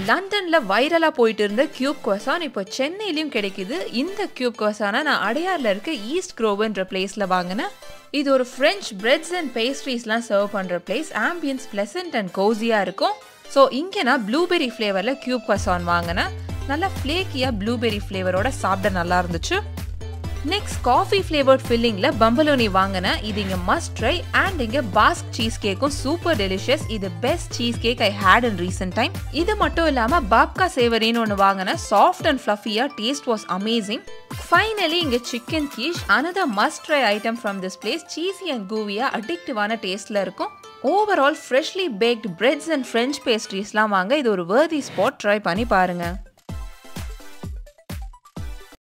லண்டன்ல வைரலா போயிட்டு இருந்த கியூப் கொசான் இப்போ சென்னையிலயும் கிடைக்குது இந்த கியூப் கொசானை நான் அடையார்ல இருக்க ஈஸ்ட் க்ரோவ்ன்ற பிளேஸ்ல வாங்கினேன் இது ஒரு ஃப்ரெஞ்ச் பிரெட்ஸ் அண்ட் பேஸ்ட்ரீஸ்லாம் சர்வ் பண்ற பிளேஸ் ஆம்பியன்ஸ் பிளசன்ட் அண்ட் கோசியா இருக்கும் ஸோ இங்கே நான் ப்ளூபெரி ஃப்ளேவரில் கியூப் கொசான் வாங்கினேன் நல்லா ஃப்ளேக்கியாக ப்ளூபெரி ஃப்ளேவரோட சாப்பிட நல்லா இருந்துச்சு நெக்ஸ்ட் காஃபி ஃப்ளேவர்ட் ஃபில்லிங்கில் பம்பலோனி வாங்கினேன் இது இங்கே மஸ்ட் ட்ரை அண்ட் இங்கே பாஸ்க் சீஸ் கேக்கும் சூப்பர் டெலிஷியஸ் இது best cheese cake I had in recent time இது மட்டும் இல்லாமல் பாப்கா சேவரின்னு ஒன்று வாங்கினேன் சாஃப்ட் அண்ட் ஃப்ளஃபியாக டேஸ்ட் வாஸ் அமேசிங் ஃபைனலி இங்கே chicken quiche another must try item from this place cheesy and கூவியாக அடிக்டிவான டேஸ்ட்டில் இருக்கும் overall freshly baked breads and French பேஸ்ட்ரீஸ்லாம் வாங்க இது ஒரு வேர்தி ஸ்பாட் ட்ரை பண்ணி பாருங்கள்